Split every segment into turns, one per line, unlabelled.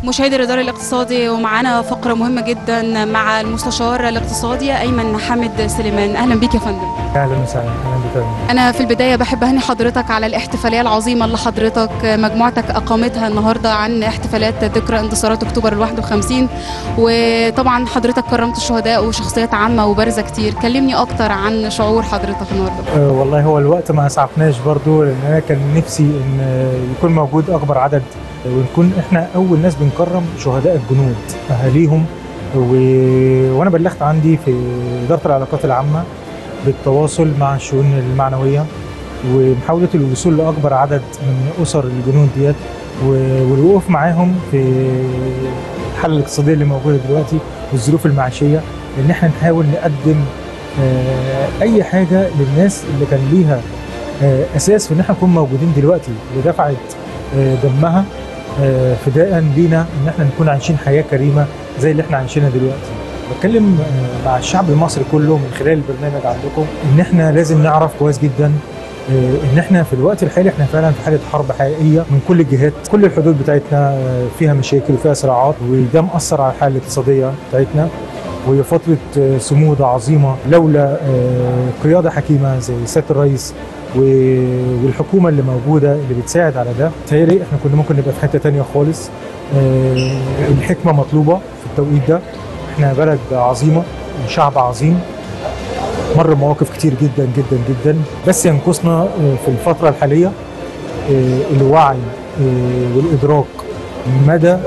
مشاهدي الإدارة الاقتصادي ومعانا فقرة مهمة جدا مع المستشار الاقتصادي أيمن حامد سليمان أهلا بيك يا فندم
اهلا وسهلا اهلا بك يا فندم.
أنا في البداية بحب أهني حضرتك على الاحتفالية العظيمة اللي حضرتك مجموعتك أقامتها النهاردة عن احتفالات ذكرى انتصارات أكتوبر ال 51 وطبعا حضرتك كرمت الشهداء وشخصيات عامة وبارزة كتير كلمني أكتر عن شعور حضرتك النهاردة
أه والله هو الوقت ما اسعفناش برضو لان انا كان نفسي ان يكون موجود اكبر عدد ونكون احنا اول ناس بنكرم شهداء الجنود اهاليهم و... وانا بلغت عندي في اداره العلاقات العامه بالتواصل مع الشؤون المعنويه ومحاوله الوصول لاكبر عدد من اسر الجنود ديت و- والوقوف معاهم في الحاله الاقتصاديه اللي موجوده دلوقتي والظروف المعيشيه ان احنا نحاول نقدم آه، اي حاجه للناس اللي كان ليها آه، اساس في ان احنا نكون موجودين دلوقتي اللي دفعت آه، دمها آه، فداء لينا ان احنا نكون عايشين حياه كريمه زي اللي احنا عايشينها دلوقتي بتكلم آه، مع الشعب المصري كله من خلال البرنامج عندكم ان احنا لازم نعرف كويس جدا آه، ان احنا في الوقت الحالي احنا فعلا في حاله حرب حقيقيه من كل الجهات كل الحدود بتاعتنا آه، فيها مشاكل وفيها صراعات وده مأثر على الحاله الاقتصاديه بتاعتنا وهي فترة آه، صمود عظيمة لولا آه، قيادة حكيمة زي سيادة الرئيس و- والحكومة اللي موجودة اللي بتساعد على ده تهيألي احنا كنا ممكن نبقى في حتة تانية خالص آه، الحكمة مطلوبة في التوقيت ده احنا بلد عظيمة وشعب عظيم مر مواقف كتير جدا جدا جدا بس ينقصنا آه، في الفترة الحالية آه، الوعي آه، والإدراك مدى آه،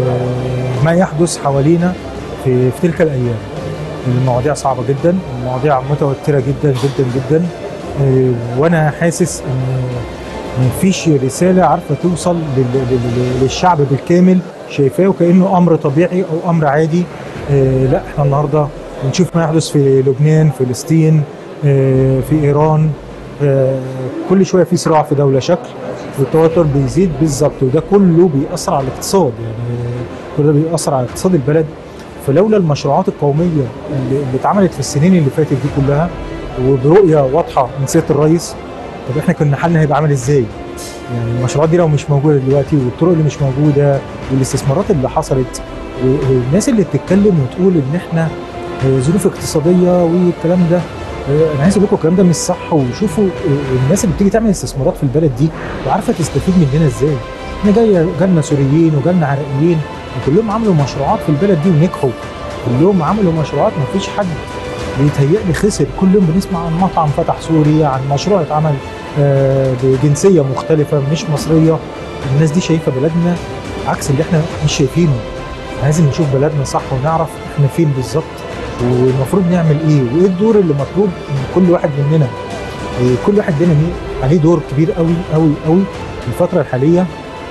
ما يحدث حوالينا في, في تلك الايام المواضيع صعبه جدا المواضيع متوتره جدا جدا جدا آه، وانا حاسس ان مفيش رساله عارفه توصل لل- لل- للشعب بالكامل شايفاه وكانه امر طبيعي او امر عادي آه، لا احنا النهارده بنشوف ما يحدث في لبنان فلسطين آه، في ايران آه، كل شويه في صراع في دوله شكل والتوتر بيزيد بالظبط وده كله بيأثر على الاقتصاد يعني كل ده بيأثر على اقتصاد البلد فلولا المشروعات القوميه اللي, اللي اتعملت في السنين اللي فاتت دي كلها وبرؤيه واضحه من سياده الرئيس طب احنا كنا حالنا هيبقى عامل ازاي؟ يعني المشروعات دي لو مش موجوده دلوقتي والطرق اللي مش موجوده والاستثمارات اللي حصلت والناس اللي بتتكلم وتقول ان احنا آه، ظروف اقتصاديه والكلام ده آه، انا عايز اقول لكم الكلام ده مش صح وشوفوا آه، الناس اللي بتيجي تعمل استثمارات في البلد دي وعارفه تستفيد مننا ازاي احنا جايه جالنا سوريين وجالنا عراقيين وكلهم عملوا مشروعات في البلد دي ونجحوا كلهم عملوا مشروعات ما فيش حد بيتهيألي خسر كل يوم بنسمع عن مطعم فتح سوري عن مشروع اتعمل آه، بجنسيه مختلفه مش مصريه الناس دي شايفه بلدنا عكس اللي احنا مش شايفينه لازم نشوف بلدنا صح ونعرف احنا فين بالظبط والمفروض نعمل ايه وايه الدور اللي مطلوب من كل واحد مننا إيه، كل واحد لنا ليه- عليه دور كبير قوي قوي قوي في الفتره الحاليه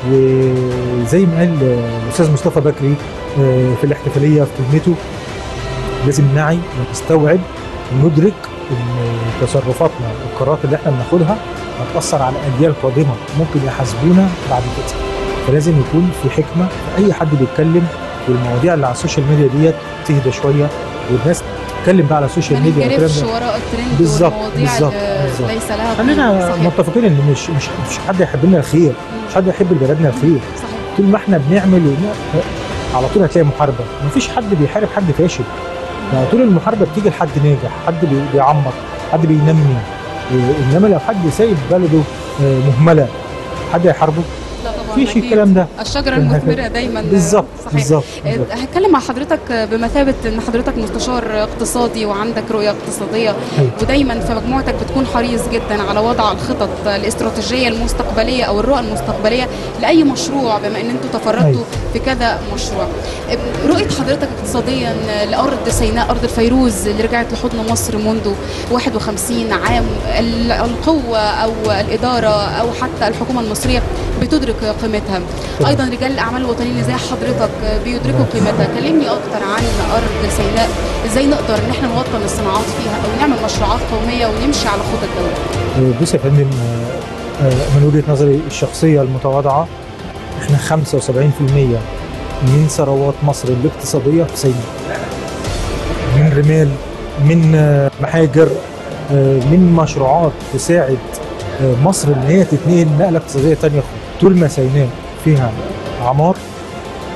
وزي ما قال آه، الاستاذ مصطفى بكري آه، في الاحتفاليه في كلمته لازم نعي ونستوعب وندرك ان تصرفاتنا والقرارات اللي احنا بناخدها هتاثر على اجيال قادمه ممكن يحاسبونا بعد كده فلازم يكون في حكمه في اي حد بيتكلم والمواضيع اللي على السوشيال ميديا ديت تهدى شويه والناس تتكلم بقى على السوشيال
ما
ميديا والكلام
نجرفش
ده
وراء الترند
بالظبط،
والمواضيع
بالظبط،
اللي
بالظبط.
ليس لها
خلينا
صحيح.
متفقين ان مش مش مش حد يحب لنا الخير مش حد يحب لبلدنا الخير
صحيح
طول ما احنا بنعمل ون- على طول هتلاقي محاربه مفيش حد بيحارب حد فاشل يعني طول المحاربه بتيجي لحد ناجح حد بي- بيعمر حد بينمي إيه، انما لو حد سايب بلده آه، مهمله حد هيحاربه
لا طبعا
مفيش
أكيد.
الكلام ده
الشجره المثمره دايما
بالظبط
صحيح
بالظبط
آه،
بالظبط.
هتكلم مع حضرتك بمثابة ان حضرتك مستشار اقتصادي وعندك رؤية اقتصادية
أيوة.
ودايما في مجموعتك بتكون حريص جدا على وضع الخطط الاستراتيجية المستقبلية او الرؤى المستقبلية لأي مشروع بما ان انتوا تفردتوا
أيوة.
في كذا مشروع آه، رؤية حضرتك اقتصاديا لأرض سيناء أرض الفيروز اللي رجعت لحضن مصر منذ 51 عام ال- القوة أو الإدارة أو حتى الحكومة المصرية بتدرك قيمتها
طبعاً.
ايضا رجال الاعمال الوطنيين اللي زي حضرتك بيدركوا قيمتها كلمني اكتر عن ارض سيناء ازاي نقدر ان احنا نوطن الصناعات فيها او نعمل مشروعات قوميه ونمشي على خطى الدوله
آه، بص يا فندم آه، آه، من وجهه نظري الشخصيه المتواضعه احنا 75% من ثروات مصر الاقتصاديه في سيناء من رمال من آه، محاجر آه، من مشروعات تساعد آه، مصر ان هي تتنقل نقله اقتصاديه تانية طول ما سيناء فيها عمار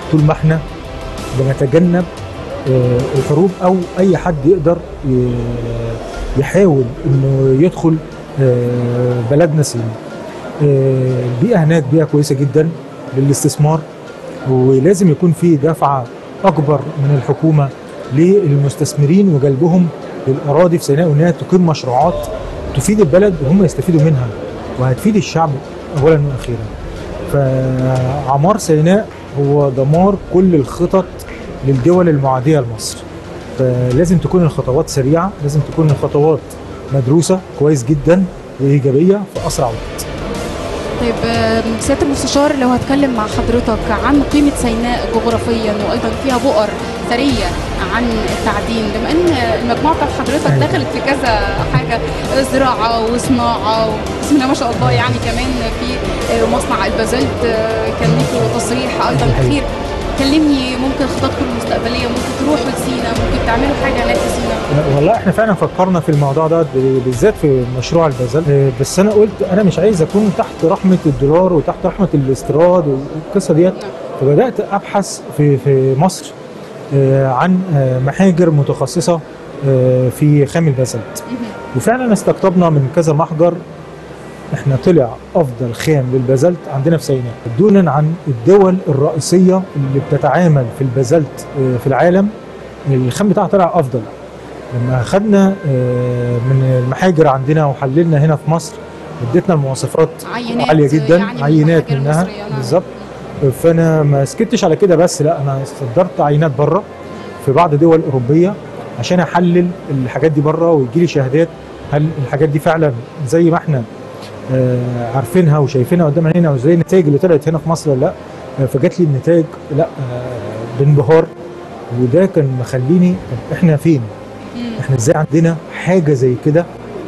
طول ما احنا بنتجنب آه، الحروب او اي حد يقدر ي- يحاول انه يدخل آه، بلدنا سينا آه، البيئه هناك بيئه كويسه جدا للاستثمار ولازم يكون في دفعه اكبر من الحكومه للمستثمرين وجلبهم للاراضي في سيناء وانها تقيم مشروعات تفيد البلد وهم يستفيدوا منها وهتفيد الشعب اولا واخيرا فعمار سيناء هو دمار كل الخطط للدول المعاديه لمصر فلازم تكون الخطوات سريعه لازم تكون الخطوات مدروسه كويس جدا وايجابيه في اسرع وقت
طيب آم، سياده المستشار لو هتكلم مع حضرتك عن قيمه سيناء جغرافيا وايضا فيها بؤر ثريه عن التعدين بما ان المجموعه بتاعت حضرتك
أيوة.
دخلت في كذا حاجه زراعه وصناعه بسم الله ما شاء الله يعني كمان في آه، مصنع البازلت آه، كان ليكوا تصريح ايضا
الحقيقة.
اخير كلمني ممكن خططكم المستقبليه ممكن تروحوا لسينا ممكن تعملوا حاجه هناك في سينا
لا، والله احنا فعلا فكرنا في الموضوع ده ب- بالذات في مشروع البازل آه، بس انا قلت انا مش عايز اكون تحت رحمه الدولار وتحت رحمه الاستيراد والقصه ديت فبدات ابحث في في مصر آه، عن آه، محاجر متخصصه آه، في خام البازلت وفعلا استقطبنا من كذا محجر احنا طلع افضل خام للبازلت عندنا في سيناء دونا عن الدول الرئيسيه اللي بتتعامل في البازلت آه، في العالم الخام بتاعها طلع افضل لما خدنا آه، من المحاجر عندنا وحللنا هنا في مصر اديتنا المواصفات
عينات
عاليه جدا
يعني من
عينات
المحاجر
منها
المصرية، نعم.
بالظبط فانا ما سكتش على كده بس لا انا صدرت عينات بره في بعض دول اوروبيه عشان احلل الحاجات دي بره ويجي لي شهادات هل الحاجات دي فعلا زي ما احنا آه، عارفينها وشايفينها قدام عينينا وزي النتائج اللي طلعت هنا في مصر ولا لا آه، فجات لي النتائج لا آه، بانبهار وده كان مخليني طب احنا فين؟
مم.
احنا ازاي عندنا حاجه زي كده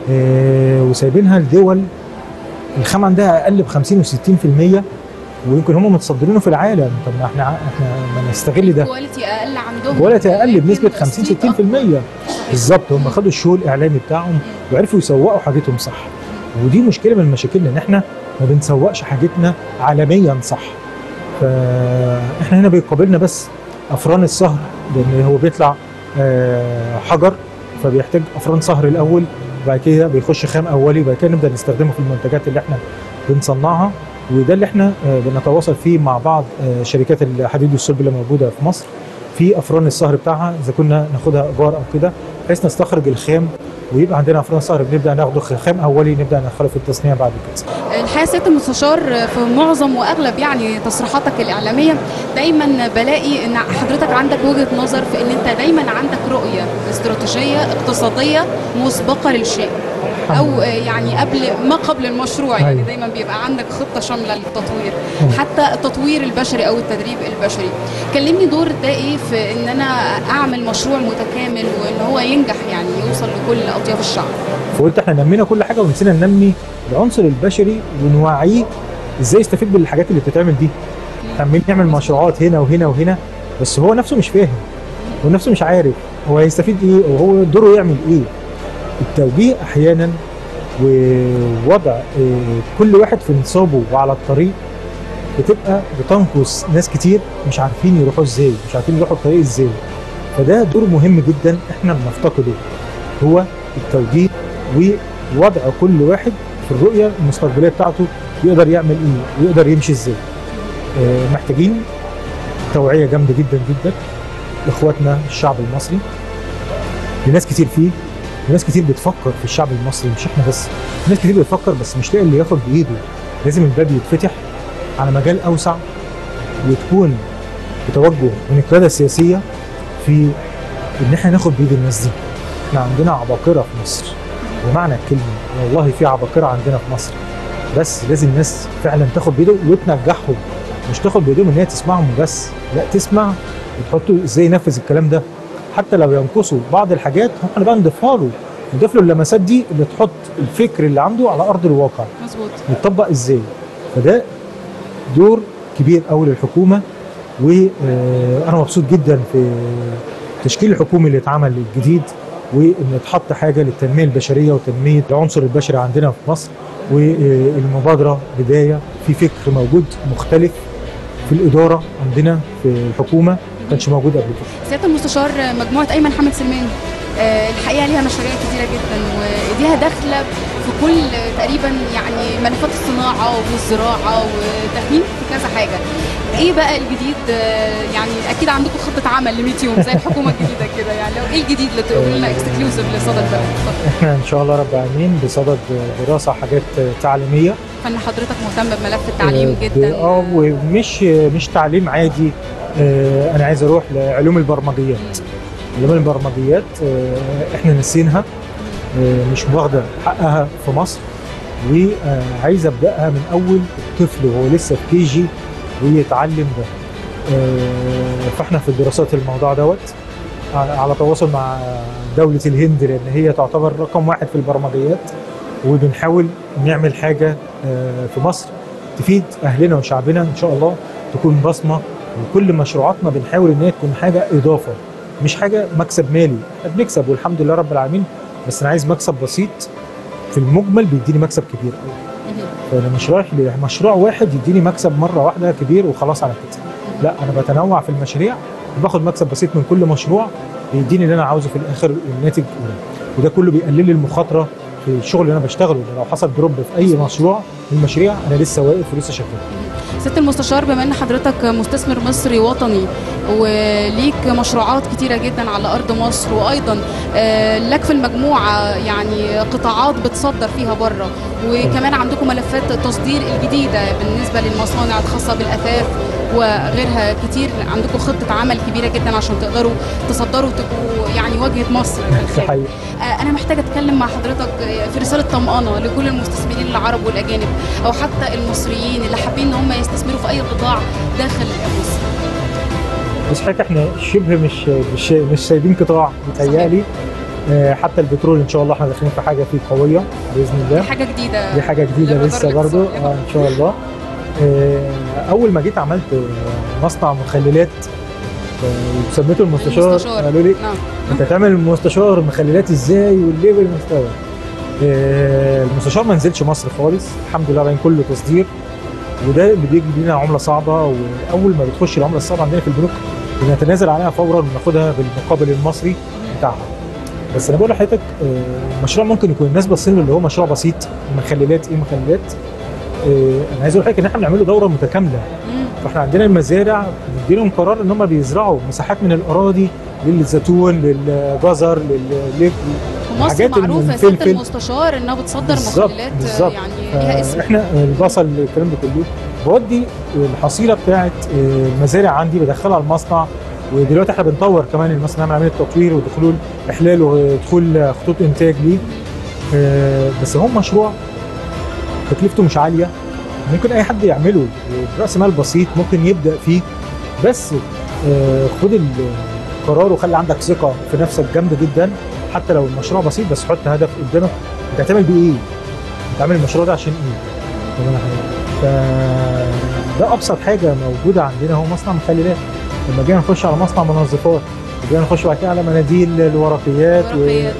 آه، وسايبينها لدول الخام عندها اقل ب 50 و60% ويمكن هم متصدرينه في العالم طب ما احنا احنا ما نستغل ده
كواليتي اقل عندهم
كواليتي اقل بنسبه
لكن
50
تصديق
60%
أكتر.
بالظبط هم خدوا الشو الاعلامي بتاعهم وعرفوا يسوقوا حاجتهم صح ودي مشكله من مشاكلنا ان احنا ما بنسوقش حاجتنا عالميا صح فاحنا هنا بيقابلنا بس افران الصهر لان هو بيطلع آه، حجر فبيحتاج افران صهر الاول وبعد كده بيخش خام اولي وبعد كده نبدا نستخدمه في المنتجات اللي احنا بنصنعها وده اللي احنا آه، بنتواصل فيه مع بعض آه، شركات الحديد والصلب اللي موجوده في مصر في افران الصهر بتاعها اذا كنا ناخدها ايجار او كده بحيث نستخرج الخام ويبقى عندنا افران صهر بنبدا ناخده خام اولي نبدا ندخله في التصنيع بعد كده
الحقيقه سياده المستشار في معظم واغلب يعني تصريحاتك الاعلاميه دايما بلاقي ان حضرتك عندك وجهه نظر في ان انت دايما عندك رؤيه استراتيجيه اقتصاديه مسبقه للشيء او يعني قبل ما قبل المشروع يعني
أيوة.
دايما بيبقى عندك خطه شامله للتطوير
أيوة.
حتى التطوير البشري او التدريب البشري كلمني دور ده ايه في ان انا اعمل مشروع متكامل وان هو ينجح يعني يوصل لكل اطياف الشعب
فقلت احنا نمينا كل حاجه ونسينا ننمي العنصر البشري ونوعيه ازاي يستفيد بالحاجات اللي بتتعمل دي عمالين نعمل مشروعات هنا وهنا وهنا بس هو نفسه مش فاهم هو نفسه مش عارف هو هيستفيد ايه وهو دوره يعمل ايه التوجيه احيانا ووضع آه، كل واحد في نصابه وعلى الطريق بتبقى بتنقص ناس كتير مش عارفين يروحوا ازاي مش عارفين يروحوا الطريق ازاي فده دور مهم جدا احنا بنفتقده هو التوجيه ووضع كل واحد في الرؤيه المستقبليه بتاعته يقدر يعمل ايه ويقدر يمشي ازاي آه، محتاجين توعيه جامده جدا جدا اخواتنا الشعب المصري لناس كتير فيه وناس كتير بتفكر في الشعب المصري مش احنا بس ناس كتير بتفكر بس مش لاقي اللي ياخد بايده لازم الباب يتفتح على مجال اوسع وتكون بتوجه من القياده السياسيه في ان احنا ناخد بايد الناس دي احنا عندنا عباقره في مصر بمعنى الكلمه والله في عباقره عندنا في مصر بس لازم الناس فعلا تاخد بايدهم وتنجحهم مش تاخد بايدهم ان هي تسمعهم بس لا تسمع وتحطوا ازاي ينفذ الكلام ده حتى لو ينقصوا بعض الحاجات احنا بقى نضيفها له نضيف له اللمسات دي اللي تحط الفكر اللي عنده على ارض الواقع
مظبوط
يتطبق ازاي فده دور كبير قوي للحكومه وانا مبسوط جدا في التشكيل الحكومي اللي اتعمل الجديد وان اتحط حاجه للتنميه البشريه وتنميه العنصر البشري عندنا في مصر والمبادره بدايه في فكر موجود مختلف في الاداره عندنا في الحكومه ما كانش موجود قبل كده
سياده المستشار مجموعه ايمن حمد سلمان آه، الحقيقه ليها مشاريع كتيره جدا وليها داخله في كل تقريبا يعني ملفات الصناعه والزراعه وداخلين في كذا حاجه ايه بقى الجديد آه، يعني اكيد عندكم خطه عمل ل 100 يوم زي الحكومه الجديده كده يعني لو ايه الجديد اللي تقولوا لنا اكسكلوسيف لصدى البلد اتفضل.
احنا ان شاء الله رب العالمين بصدد دراسه حاجات تعليميه
فان حضرتك مهتم بملف التعليم
ب-
جدا
اه ومش مش تعليم عادي آه، انا عايز اروح لعلوم البرمجيات علوم البرمجيات آه، احنا نسينها آه، مش واخده حقها في مصر وعايز ابداها من اول الطفل وهو لسه في كي جي ويتعلم ده آه، فاحنا في دراسات الموضوع دوت على على تواصل مع دولة الهند لأن هي تعتبر رقم واحد في البرمجيات وبنحاول نعمل حاجة آه، في مصر تفيد أهلنا وشعبنا إن شاء الله تكون بصمة وكل مشروعاتنا بنحاول إن هي تكون حاجة إضافة مش حاجة مكسب مالي احنا بنكسب والحمد لله رب العالمين بس أنا عايز مكسب بسيط في المجمل بيديني مكسب كبير قوي
مهم.
فانا مش رايح لمشروع واحد يديني مكسب مره واحده كبير وخلاص على كده لا انا بتنوع في المشاريع وباخد مكسب بسيط من كل مشروع بيديني اللي انا عاوزه في الاخر الناتج وده كله بيقلل لي المخاطره في الشغل اللي انا بشتغله لأن لو حصل دروب في اي مشروع من المشاريع انا لسه واقف ولسه شغال
سياده المستشار بما ان حضرتك مستثمر مصري وطني وليك مشروعات كتيره جدا على ارض مصر وايضا آه، لك في المجموعه يعني قطاعات بتصدر فيها بره وكمان عندكم ملفات التصدير الجديده بالنسبه للمصانع الخاصه بالاثاث وغيرها كتير عندكم خطه عمل كبيره جدا عشان تقدروا تصدروا تبقوا يعني واجهه مصر في
ده
الخارج.
حقيقي
آه، انا محتاجه اتكلم مع حضرتك في رساله طمانه لكل المستثمرين العرب والاجانب او حتى المصريين اللي حابين ان هم يستثمروا في اي قطاع داخل مصر
بس حضرتك احنا شبه مش مش مش سايبين قطاع متهيألي آه، حتى البترول ان شاء الله احنا داخلين في حاجه فيه قويه باذن
دي
الله
حاجه جديده
دي حاجه جديده
للمدار
لسه برضو
الاقتصادي.
آه ان شاء الله آه، اول ما جيت عملت آه، مصنع مخللات آه، وسميته المستشار
المستشار.
قالوا لي
نعم
انت هتعمل مستشار مخللات ازاي والليبل المستوى آه، المستشار ما نزلش مصر خالص الحمد لله باين كله تصدير وده اللي بيجي لنا عمله صعبه واول ما بتخش العمله الصعبه عندنا في البنوك بنتنازل عليها فورا وناخدها بالمقابل المصري بتاعها بس انا بقول لحضرتك آه، المشروع ممكن يكون الناس باصين له اللي هو مشروع بسيط مخللات ايه مخللات آه، انا عايز اقول لحضرتك ان احنا بنعمله دوره متكامله
مم.
فاحنا عندنا المزارع بنديلهم قرار ان هم بيزرعوا مساحات من الاراضي للزيتون للجزر لل
ومصر
حاجات
معروفه يا سياده
الفلفل.
المستشار انها بتصدر
بالظبط،
مخللات
بالظبط.
يعني ليها اسم
احنا البصل الكلام ده كله بودي الحصيله بتاعت المزارع عندي بدخلها المصنع ودلوقتي احنا بنطور كمان المصنع نعمل عمليه تطوير ودخول احلال ودخول خطوط انتاج ليه آه، بس هو مشروع تكلفته مش عاليه ممكن اي حد يعمله براس مال بسيط ممكن يبدا فيه بس آه، خد القرار وخلي عندك ثقه في نفسك جامده جدا حتى لو المشروع بسيط بس حط هدف قدامك انت هتعمل بيه ايه؟ هتعمل المشروع ده عشان ايه؟ فاهم أنا حاجة؟ ف ده ابسط حاجه موجوده عندنا هو مصنع مخللات لما جينا نخش على مصنع منظفات وجينا نخش بعد كده على مناديل الورقيات و...
ورقيات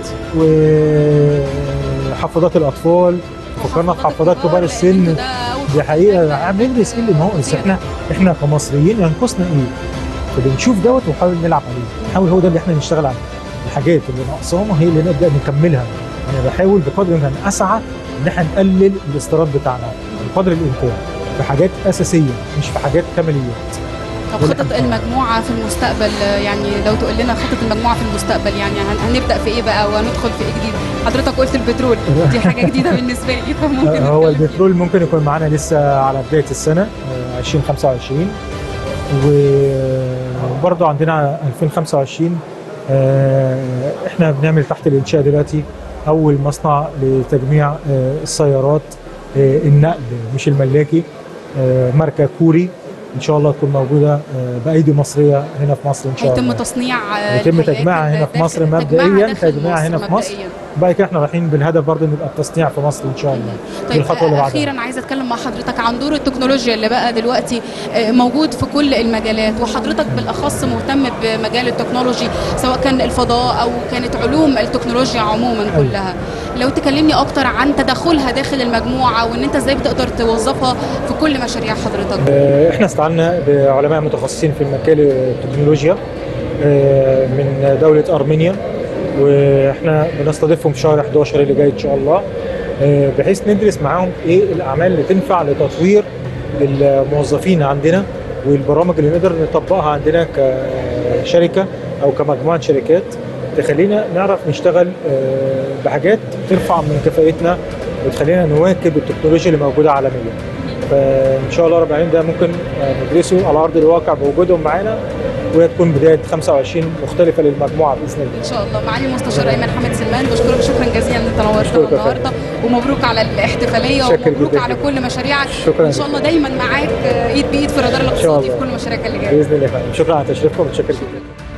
وحفاضات الاطفال فكرنا في حفاضات كبار السن
لأن ده أول
دي حقيقه
حاجة
بندرس ايه اللي ناقص احنا احنا كمصريين ينقصنا ايه فبنشوف دوت ونحاول نلعب عليه نحاول هو ده اللي احنا نشتغل عليه الحاجات اللي ناقصانا هي اللي نبدا نكملها انا بحاول بقدر الامكان اسعى ان احنا نقلل الاستيراد بتاعنا بقدر الامكان في حاجات اساسيه مش في حاجات كماليات
طب خطط المجموعة في المستقبل آه، يعني لو تقول لنا خطة المجموعة في المستقبل يعني هن- هنبدأ في ايه بقى وهندخل في ايه جديد حضرتك قلت البترول دي حاجة جديدة بالنسبة لي فممكن
هو
نتكلم فيها.
البترول ممكن يكون معانا لسه على بدايه السنه آه، 2025 وبرضه عندنا 2025 آه، احنا بنعمل تحت الانشاء دلوقتي اول مصنع لتجميع آه، السيارات آه، النقل مش الملاكي آه، ماركه كوري ان شاء الله تكون موجوده آه، بايدي مصريه هنا في مصر ان شاء
هيتم
الله
تصنيع آه،
هيتم
الهياكل
تجميعها هنا في
داخل-
مصر
تجميعها
مبدئياً،
داخل
تجميعها هنا في مصر.
مبدئياً.
بعد كده احنا رايحين بالهدف برضه ان يبقى التصنيع في مصر ان شاء الله دي
طيب
الخطوه اللي
آه،
بعدها
اخيرا عايزه اتكلم مع حضرتك عن دور التكنولوجيا اللي بقى دلوقتي آه، موجود في كل المجالات وحضرتك بالاخص مهتم بمجال التكنولوجي سواء كان الفضاء او كانت علوم التكنولوجيا عموما
أيوة.
كلها لو تكلمني اكتر عن تدخلها داخل المجموعه وان انت ازاي بتقدر توظفها في كل مشاريع حضرتك
آه، احنا استعنا بعلماء متخصصين في مجال التكنولوجيا آه، من دولة أرمينيا واحنا بنستضيفهم في شهر 11 اللي جاي ان شاء الله آه، بحيث ندرس معاهم ايه الاعمال اللي تنفع لتطوير الموظفين عندنا والبرامج اللي نقدر نطبقها عندنا كشركه او كمجموعه شركات تخلينا نعرف نشتغل آه، بحاجات ترفع من كفاءتنا وتخلينا نواكب التكنولوجيا اللي موجوده عالميا فان شاء الله رب العالمين ده ممكن آه، ندرسه على ارض الواقع بوجودهم معانا وهي تكون بدايه 25 مختلفه للمجموعه باذن الله
ان شاء الله معالي المستشار ايمن حمد سلمان بشكرك شكرا جزيلا ان انت نورتنا
أشكرك يا
النهارده ومبروك على الاحتفاليه
شكرا
ومبروك
جدا
على
جدا.
كل مشاريعك
شكرا
ان شاء الله دايما معاك آه، ايد بايد في الرادار
شاء
الاقتصادي في
الله.
كل مشاريعك اللي جايه
باذن الله يا فندم شكرا على تشريفكم ومتشكر جدا